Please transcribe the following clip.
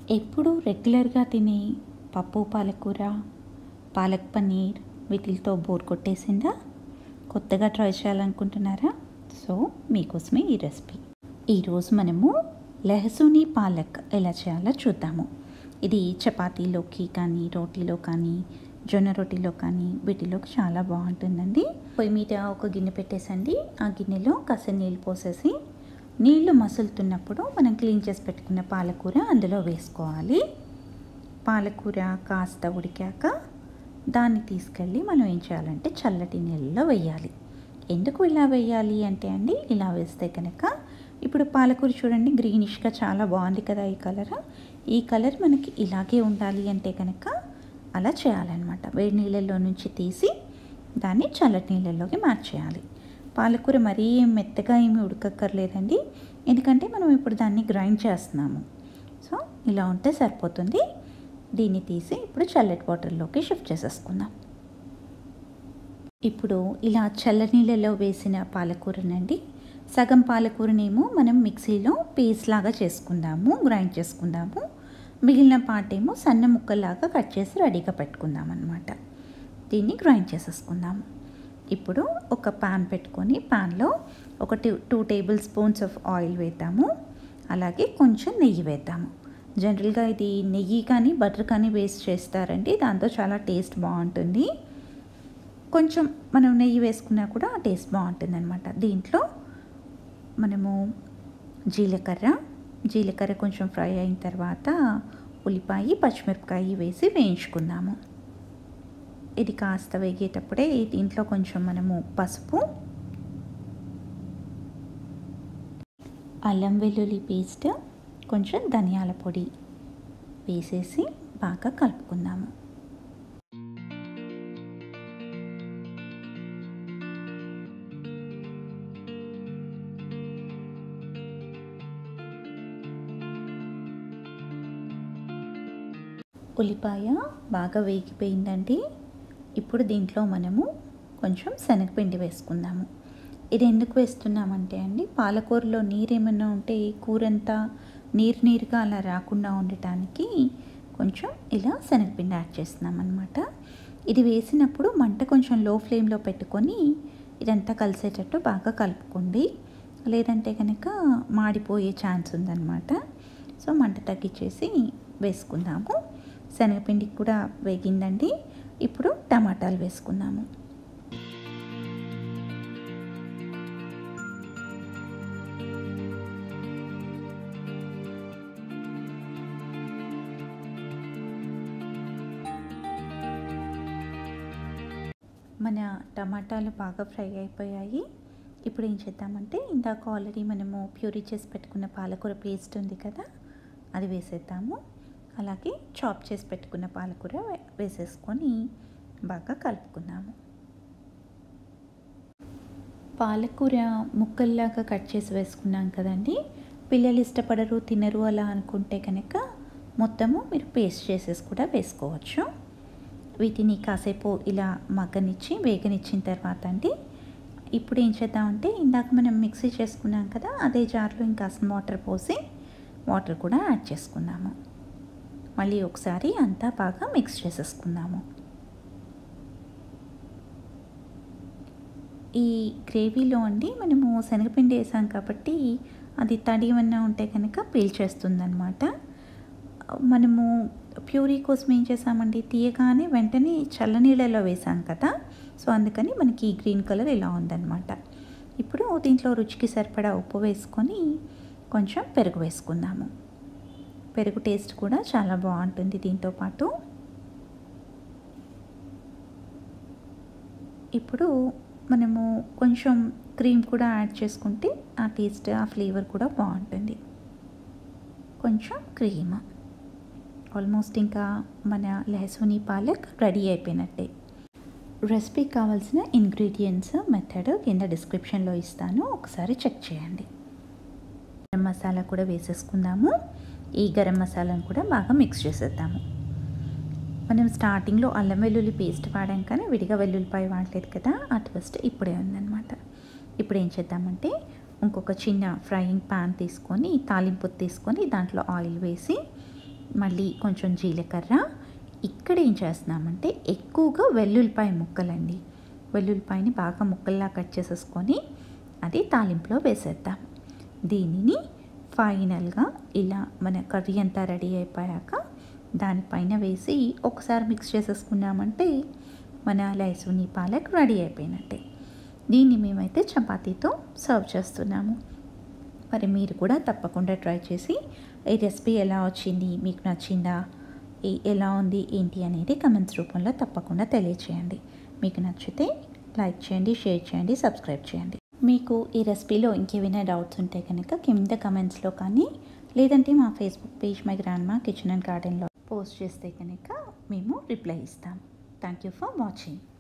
ఎప్పుడు రెగ్యులర్గా తినే పప్పు పాలకూర పాలక్ పన్నీర్ వీటితో బోర్ కొట్టేసిందా కొత్తగా ట్రై చేయాలనుకుంటున్నారా సో మీకోసమే ఈ రెసిపీ ఈరోజు మనము లెహసూని పాలక్ ఎలా చేయాలో చూద్దాము ఇది చపాతీలోకి కానీ రోటీలో కానీ జొన్న రొట్టెలో కానీ వీటిలోకి చాలా బాగుంటుందండి పొయ్యి మీద ఒక గిన్నె పెట్టేసండి ఆ గిన్నెలో కాస్త నీళ్ళు పోసేసి నీళ్లు మసులుతున్నప్పుడు మనం క్లీన్ చేసి పెట్టుకున్న పాలకూర అందులో వేసుకోవాలి పాలకూర కాస్త ఉడికాక దాన్ని తీసుకెళ్ళి మనం ఏం చేయాలంటే చల్లటి నీళ్ళలో వేయాలి ఎందుకు ఇలా వేయాలి అంటే అండి ఇలా వేస్తే కనుక ఇప్పుడు పాలకూర చూడండి గ్రీనిష్గా చాలా బాగుంది కదా ఈ కలర్ ఈ కలర్ మనకి ఇలాగే ఉండాలి అంటే కనుక అలా చేయాలన్నమాట వేడి నీళ్ళల్లో నుంచి తీసి దాన్ని చల్లటి నీళ్ళలోకి మార్చేయాలి పాలకూర మరీ మెత్తగా ఏమి ఉడకక్కర్లేదండి ఎందుకంటే మనం ఇప్పుడు దాన్ని గ్రైండ్ చేస్తున్నాము సో ఇలా ఉంటే సరిపోతుంది దీన్ని తీసి ఇప్పుడు చల్లటి వాటర్లోకి షిఫ్ట్ చేసేసుకుందాం ఇప్పుడు ఇలా చల్ల నీళ్ళలో వేసిన పాలకూరనండి సగం పాలకూరనేమో మనం మిక్సీలో పేస్ట్ లాగా చేసుకుందాము గ్రైండ్ చేసుకుందాము మిగిలిన పార్ట్ ఏమో సన్న ముక్కల్లాగా కట్ చేసి రెడీగా పెట్టుకుందాం అనమాట దీన్ని గ్రైండ్ చేసేసుకుందాము ఇప్పుడు ఒక పాన్ పెట్టుకొని పాన్లో ఒక two two tablespoons of oil వేద్దాము అలాగే కొంచెం నెయ్యి వేద్దాము జనరల్గా ఇది నెయ్యి కానీ బటర్ కానీ వేస్ట్ చేస్తారండి దాంతో చాలా టేస్ట్ బాగుంటుంది కొంచెం మనం నెయ్యి వేసుకున్నా కూడా ఆ టేస్ట్ బాగుంటుంది అనమాట దీంట్లో మనము జీలకర్ర జీలకర్ర కొంచెం ఫ్రై అయిన తర్వాత ఉల్లిపాయ పచ్చిమిరపకాయ వేసి వేయించుకుందాము ఇది కాస్త వేగేటప్పుడే దీంట్లో కొంచెం మనము పసుపు అల్లం వెల్లుల్లి పేస్ట్ కొంచెం ధనియాల పొడి వేసేసి బాగా కలుపుకుందాము ఉల్లిపాయ బాగా వేగిపోయిందండి ఇప్పుడు దీంట్లో మనము కొంచెం శనగపిండి వేసుకుందాము ఇది ఎందుకు వేస్తున్నామంటే అండి పాలకూరలో నీరు ఏమైనా ఉంటే కూర అంతా నీరు నీరుగా అలా రాకుండా ఉండటానికి కొంచెం ఇలా శనగపిండి యాడ్ చేస్తున్నాం అనమాట ఇది వేసినప్పుడు మంట కొంచెం లో ఫ్లేమ్లో పెట్టుకొని ఇదంతా కలిసేటట్టు బాగా కలుపుకోండి లేదంటే కనుక మాడిపోయే ఛాన్స్ ఉందన్నమాట సో మంట తగ్గించేసి వేసుకుందాము శనగపిండి కూడా వేగిందండి ఇప్పుడు టమాటాలు వేసుకున్నాము మన టమాటాలు బాగా ఫ్రై అయిపోయాయి ఇప్పుడు ఏం చేద్దామంటే ఇందాక ఆల్రెడీ మనము ప్యూరీ చేసి పెట్టుకున్న పాలకూర పేస్ట్ ఉంది కదా అది వేసేద్దాము అలాగే చాప్ చేసి పెట్టుకున్న పాలకూర వేసేసుకొని బాగా కలుపుకున్నాము పాలకూర ముక్కల్లాగా కట్ చేసి వేసుకున్నాం కదండి పిల్లలు ఇష్టపడరు తినరు అలా అనుకుంటే కనుక మొత్తము మీరు పేస్ట్ చేసేసి కూడా వేసుకోవచ్చు వీటిని కాసేపు ఇలా మగ్గనిచ్చి వేగనిచ్చిన తర్వాత అండి ఇప్పుడు ఏం చేద్దామంటే ఇందాక మనం మిక్సీ చేసుకున్నాం కదా అదే జార్లో ఇంకా వాటర్ పోసి వాటర్ కూడా యాడ్ చేసుకున్నాము మళ్ళీ ఒకసారి అంతా బాగా మిక్స్ చేసేసుకుందాము ఈ గ్రేవీలో అండి మనము శనగపిండి వేసాం కాబట్టి అది తడి ఏమన్నా ఉంటే కనుక పీల్చేస్తుందనమాట మనము ప్యూరీ కోసం ఏం చేసామండి తీయగానే వెంటనే చల్లనీళ్ళలో వేసాం కదా సో అందుకని మనకి ఈ గ్రీన్ కలర్ ఇలా ఉందన్నమాట ఇప్పుడు దీంట్లో రుచికి సరిపడా ఉప్పు వేసుకొని కొంచెం పెరుగు వేసుకుందాము పెరుగు టేస్ట్ కూడా చాలా బాగుంటుంది దీంతో పాటు ఇప్పుడు మనము కొంచెం క్రీమ్ కూడా యాడ్ చేసుకుంటే ఆ టేస్ట్ ఆ ఫ్లేవర్ కూడా బాగుంటుంది కొంచెం క్రీమ్ ఆల్మోస్ట్ ఇంకా మన లహసూని పాలక్ రెడీ అయిపోయినట్టే రెసిపీకి కావాల్సిన ఇంగ్రీడియంట్స్ మెథడ్ కింద డిస్క్రిప్షన్లో ఇస్తాను ఒకసారి చెక్ చేయండి గరం మసాలా కూడా వేసేసుకుందాము ఈ గరం మసాలాను కూడా బాగా మిక్స్ చేసేద్దాము మనం స్టార్టింగ్లో అల్లం వెల్లుల్లి పేస్ట్ వాడాం కానీ విడిగా వెల్లుల్లిపాయ వాడలేదు కదా ఆ ట్విస్ట్ ఇప్పుడే ఉందన్నమాట ఇప్పుడు ఏం చేద్దామంటే ఇంకొక చిన్న ఫ్రైయింగ్ పాన్ తీసుకొని తాలింపు తీసుకొని దాంట్లో ఆయిల్ వేసి మళ్ళీ కొంచెం జీలకర్ర ఇక్కడ ఏం చేస్తున్నామంటే ఎక్కువగా వెల్లుల్లిపాయ ముక్కలండి వెల్లుల్లిపాయని బాగా ముక్కల్లా కట్ చేసేసుకొని అది తాలింపులో వేసేద్దాం దీనిని ఫైనల్గా ఇలా మన కర్రీ అంతా రెడీ అయిపోయాక దానిపైన వేసి ఒకసారి మిక్స్ చేసేసుకున్నామంటే మన లైసుని పాలక్ రెడీ అయిపోయినట్టే దీన్ని మేమైతే చపాతీతో సర్వ్ చేస్తున్నాము మరి మీరు కూడా తప్పకుండా ట్రై చేసి ఈ రెసిపీ ఎలా వచ్చింది మీకు నచ్చిందా ఈ- ఎలా ఉంది ఏంటి అనేది కమెంట్స్ రూపంలో తప్పకుండా తెలియచేయండి మీకు నచ్చితే లైక్ చేయండి షేర్ చేయండి సబ్స్క్రైబ్ చేయండి మీకు ఈ రెసిపీలో ఇంకేమైనా డౌట్స్ ఉంటే కనుక కింద కమెంట్స్లో కానీ లేదంటే మా Facebook page my grandma kitchen and గార్డెన్లో పోస్ట్ చేస్తే కనుక మేము రిప్లై ఇస్తాం థ్యాంక్ యూ ఫర్ వాచింగ్